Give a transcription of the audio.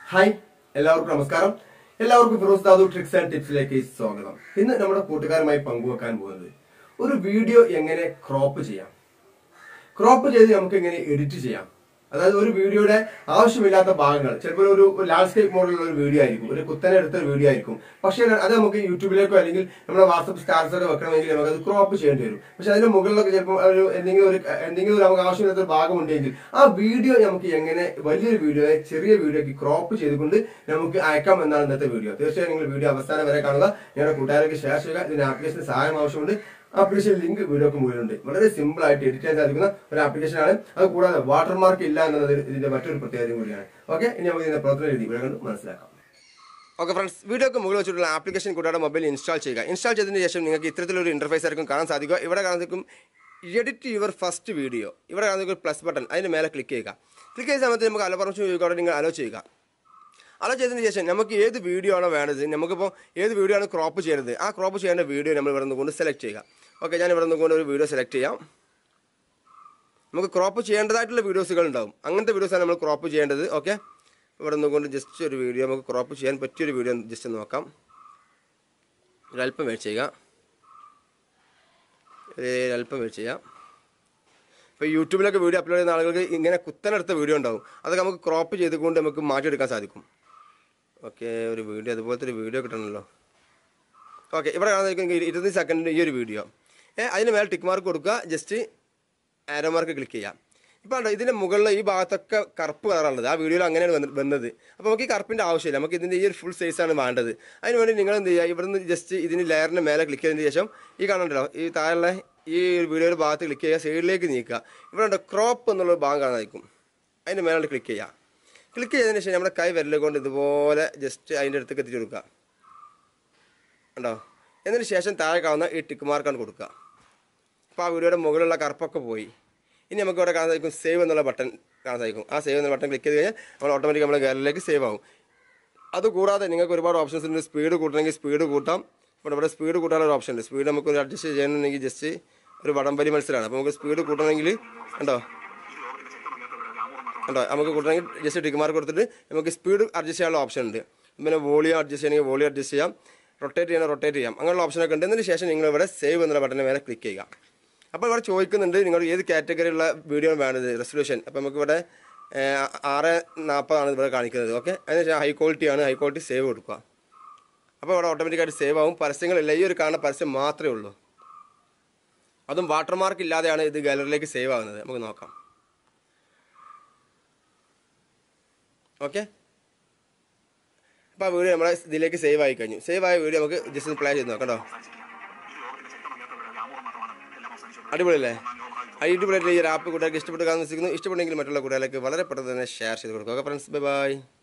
hi എല്ലാവർക്കും നമസ്കാരം എല്ലാവർക്കും ഫിറോസ് ദാദു ട്രിക്സ് ആൻഡ് ടിപ്സിലേക്ക് സ്വാഗതം ഇന്ന് നമ്മുടെ കൂട്ടുകാരുമായി പങ്കുവെക്കാൻ പോകുന്നത് ഒരു വീഡിയോ എങ്ങനെ ക്രോപ്പ് ചെയ്യാം ക്രോപ്പ് ചെയ്ത് നമുക്ക് എങ്ങനെ എഡിറ്റ് ചെയ്യാം അതായത് ഒരു വീഡിയോയുടെ ആവശ്യമില്ലാത്ത ഭാഗങ്ങൾ ചിലപ്പോൾ ഒരു ലാൻഡ്സ്കേപ്പ് മോഡലുള്ള ഒരു വീഡിയോ ആയിരിക്കും ഒരു കുത്തനെ എടുത്ത ഒരു വീഡിയോ ആയിരിക്കും പക്ഷേ അത് നമുക്ക് യൂട്യൂബിലേക്കോ അല്ലെങ്കിൽ നമ്മുടെ വാട്സപ്പ് സ്റ്റാറ്റസൊക്കെ വെക്കണമെങ്കിൽ നമുക്ക് അത് ക്രോപ്പ് ചെയ്യേണ്ടി വരും പക്ഷെ അതിന്റെ മുകളിലൊക്കെ ചിലപ്പോൾ ഒരു എന്തെങ്കിലും ഒരു എന്തെങ്കിലും ഒരു നമുക്ക് ആവശ്യമില്ലാത്ത ഒരു ഭാഗം ഉണ്ടെങ്കിൽ ആ വീഡിയോ നമുക്ക് എങ്ങനെ വലിയൊരു വീഡിയോയെ ചെറിയ വീഡിയോക്ക് ക്രോപ്പ് ചെയ്തുകൊണ്ട് നമുക്ക് അയക്കാം എന്നാണ് ഇന്നത്തെ വീഡിയോ തീർച്ചയായും നിങ്ങൾ വീഡിയോ അവസാനം വരെ കാണുക നിങ്ങളുടെ കൂട്ടുകാർക്ക് ഷെയർ ചെയ്യുക ഇതിന് ആപ്ലിക്കേഷൻ സഹായം ആവശ്യമുണ്ട് ആപ്ലിക്കേഷൻ ലിങ്ക് വീഡിയോക്ക് മുകളിലുണ്ട് വളരെ സിമ്പിൾ ആയിട്ട് എഡിറ്റ് ചെയ്യാൻ സാധിക്കുന്ന ഒരു ആപ്ലിക്കേഷൻ ആണ് അത് കൂടാതെ വാട്ടർമാർക്ക് ഇല്ല എന്നത് ഇതിന്റെ മറ്റൊരു പ്രത്യേകത കൂടിയാണ് ഓക്കെ ഇനി നമുക്ക് ഇതിന്റെ പ്രവർത്തന രീതി ഇവിടെ കണ്ട് മനസ്സിലാക്കാം ഓക്കെ ഫ്രണ്ട്സ് വീഡിയോക്ക് മുകളിൽ വെച്ചിട്ടുള്ള ആപ്ലിക്കേഷൻ കൂടാതെ മൊബൈൽ ഇൻസ്റ്റാൾ ചെയ്യുക ഇൻസ്റ്റാൾ ചെയ്തതിന് ശേഷം നിങ്ങൾക്ക് ഇത്തരത്തിലൊരു ഇന്റർഫേസ് ആയിരിക്കും കാണാൻ സാധിക്കുക ഇവിടെ കാണാൻ സാധിക്കും എഡിറ്റ് യുവർ ഫസ്റ്റ് വീഡിയോ ഇവിടെ കാണാൻ സാധിക്കും പ്ലസ് ബട്ടൺ അതിന് മേലെ ക്ലിക്ക് ചെയ്യുക ക്ലിക്ക് ചെയ്യുന്ന സമയത്ത് നമുക്ക് അലോ പെർമിഷൻ ചോദിക്കുക അവിടെ നിങ്ങൾ അലോ ചെയ്യുക അലോ ചെയ്തതിന് ശേഷം നമുക്ക് ഏത് വീഡിയോ ആണോ വേണ്ടത് നമുക്കിപ്പോൾ ഏത് വീഡിയോ ആണ് ക്രോപ്പ് ചെയ്യുന്നത് ആ ക്രോപ്പ് ചെയ്യേണ്ട വീഡിയോ നമ്മൾ ഇവിടെ നിന്നുകൊണ്ട് സെലക്ട് ചെയ്യുക ഓക്കെ ഞാൻ ഇവിടെ നിന്നുകൊണ്ട് ഒരു വീഡിയോ സെലക്ട് ചെയ്യാം നമുക്ക് ക്രോപ്പ് ചെയ്യേണ്ടതായിട്ടുള്ള വീഡിയോസുകൾ ഉണ്ടാവും അങ്ങനത്തെ വീഡിയോസാണ് നമ്മൾ ക്രോപ്പ് ചെയ്യേണ്ടത് ഓക്കെ ഇവിടെ നിന്നുകൊണ്ട് ജസ്റ്റ് ഒരു വീഡിയോ നമുക്ക് ക്രോപ്പ് ചെയ്യാൻ പറ്റിയൊരു വീഡിയോ ജസ്റ്റ് നോക്കാം ഒരല്പം വെയിറ്റ് ചെയ്യുക ഒരല്പം വെയിറ്റ് ചെയ്യാം ഇപ്പോൾ യൂട്യൂബിലൊക്കെ വീഡിയോ അപ്ലോഡ് ചെയ്യുന്ന ആളുകൾക്ക് ഇങ്ങനെ കുത്തനെടുത്ത വീഡിയോ ഉണ്ടാവും അതൊക്കെ നമുക്ക് ക്രോപ്പ് ചെയ്തുകൊണ്ട് നമുക്ക് മാറ്റിയെടുക്കാൻ സാധിക്കും ഓക്കെ ഒരു വീഡിയോ അതുപോലത്തെ ഒരു വീഡിയോ കിട്ടണമല്ലോ ഓക്കെ ഇവിടെ കാണുന്ന ഇരുപത് സെക്കൻഡിൻ്റെ ഈ ഒരു വീഡിയോ ഏ അതിന് മേലെ ടിക്ക് മാർക്ക് കൊടുക്കുക ജസ്റ്റ് ആരോ മാർക്ക് ക്ലിക്ക് ചെയ്യാം ഇപ്പോൾ ഉണ്ടോ ഇതിൻ്റെ മുകളിൽ ഈ ഭാഗത്തൊക്കെ കറുപ്പ് കളറുള്ളത് ആ വീഡിയോയിൽ അങ്ങനെയാണ് വന്ന് വന്നത് അപ്പോൾ നമുക്ക് ഈ കറുപ്പിൻ്റെ ആവശ്യമില്ല നമുക്ക് ഇതിൻ്റെ ഈ ഒരു ഫുൾ സൈസാണ് വേണ്ടത് അതിന് വേണ്ടി നിങ്ങൾ എന്ത് ചെയ്യുക ഇവിടുന്ന് ജസ്റ്റ് ഇതിന് ലെയറിന് മേലെ ക്ലിക്ക് ചെയ്തതിന് ശേഷം ഈ കാണുന്നുണ്ടല്ലോ ഈ താഴെ ഈ ഒരു വീഡിയോയുടെ ഭാഗത്ത് ക്ലിക്ക് ചെയ്യുക സൈഡിലേക്ക് നീക്കുക ഇവിടെ ഉണ്ട് ക്രോപ്പ് എന്നുള്ള ഭാഗം കാണാനായിരിക്കും അതിൻ്റെ മേലോട്ട് ക്ലിക്ക് ചെയ്യുക ക്ലിക്ക് ചെയ്തതിന് ശേഷം നമ്മുടെ കൈ വിരൽ കൊണ്ട് ഇതുപോലെ ജസ്റ്റ് അതിൻ്റെ അടുത്തേക്ക് എത്തിച്ചു കൊടുക്കുക ഉണ്ടോ എന്നതിന് ശേഷം താഴെ കാണുന്ന ഈ ടിക്ക് മാർക്കാണ് കൊടുക്കുക അപ്പോൾ ആ വീഡിയോയുടെ മുകളിലുള്ള കറുപ്പൊക്കെ പോയി ഇനി നമുക്ക് ഇവിടെ കാണാൻ സാധിക്കും സേവ് എന്നുള്ള ബട്ടൺ കാണാൻ സാധിക്കും ആ സേവ് എന്നുള്ള ബട്ടൺ ക്ലിക്ക് ചെയ്ത് കഴിഞ്ഞാൽ നമ്മൾ ഓട്ടോമാറ്റിക് നമ്മുടെ ഗാലറിയിലേക്ക് സേവ് ആവും അതുകൂടാതെ നിങ്ങൾക്ക് ഒരുപാട് ഓപ്ഷൻസ് ഉണ്ട് സ്പീഡ് കൂട്ടണമെങ്കിൽ സ്പീഡ് കൂട്ടാം ഇപ്പോൾ ഇവിടെ സ്പീഡ് കൂട്ടാനുള്ള ഒരു ഓപ്ഷൻ ഉണ്ട് സ്പീഡ് നമുക്ക് ഒരു അഡ്ജസ്റ്റ് ചെയ്യണമെങ്കിൽ ജസ്റ്റ് ഒരു വടംവലി മത്സരമാണ് അപ്പോൾ നമുക്ക് സ്പീഡ് കൂട്ടണമെങ്കിൽ ഉണ്ടോ ഉണ്ടോ നമുക്ക് കൂട്ടണമെങ്കിൽ ജസ്റ്റ് ടിക്ക് മാർക്ക് കൊടുത്തിട്ട് നമുക്ക് സ്പീഡ് അഡ്ജസ്റ്റ് ചെയ്യാനുള്ള ഓപ്ഷൻ ഉണ്ട് പിന്നെ വോളിയം അഡ്ജസ്റ്റ് ചെയ്യണമെങ്കിൽ വോളിയം അഡ്ജസ്റ്റ് ചെയ്യാം റൊട്ടേറ്റ് ചെയ്യണം റൊട്ടേറ്റ് ചെയ്യാം അങ്ങനെയുള്ള ഓപ്ഷനൊക്കെ ഉണ്ട് എന്നതിന് ശേഷം നിങ്ങൾ ഇവിടെ സേവ് എന്നുള്ള ബട്ടനെ മേലെ ക്ലിക്ക് ചെയ്യുക അപ്പോൾ ഇവിടെ ചോദിക്കുന്നുണ്ട് നിങ്ങൾ ഏത് കാറ്റഗറിയുള്ള വീഡിയോ ആണ് വേണ്ടത് റെസൊല്യൂഷൻ അപ്പോൾ നമുക്ക് ഇവിടെ ഏഹ്, ആറ് നാൽപ്പതാണ് ഇവിടെ കാണിക്കുന്നത് ഓക്കെ അതിനുശേഷം ഹൈ ക്വാളിറ്റി ആണ് ഹൈ ക്വാളിറ്റി സേവ് കൊടുക്കുക അപ്പോൾ ഇവിടെ ഓട്ടോമാറ്റിക്കായിട്ട് സേവ് ആവും പരസ്യങ്ങളില്ല ഈ ഒരു കാണുന്ന പരസ്യം മാത്രമേ ഉള്ളൂ അതും വാട്ടർമാർക്ക് ഇല്ലാതെയാണ് ഇത് ഗാലറിയിലേക്ക് സേവ് ആകുന്നത് നമുക്ക് നോക്കാം ഓക്കെ അപ്പോൾ ആ വീഡിയോ നമ്മളെ ഇതിലേക്ക് സേവ് ആയി കഴിഞ്ഞു സേവ് ആയ വീഡിയോ നമുക്ക് ജസ്റ്റ് ഒന്ന് പ്ലേ ചെയ്ത് നോക്കാം കേട്ടോ അടിപൊളിയല്ലേ അടിപൊളിയായിട്ട് ഈ ഒരു ആപ്പ് കൂട്ടുകാർക്ക് ഇഷ്ടപ്പെട്ട് കാണുന്ന ഇഷ്ടപ്പെട്ടെങ്കിൽ മറ്റുള്ള കൂട്ടുകാർക്ക് വളരെ പെട്ടെന്ന് തന്നെ ഷെയർ ചെയ്ത് കൊടുക്കുക ഓക്കെ ഫ്രണ്ട്സ് ബൈ ബൈ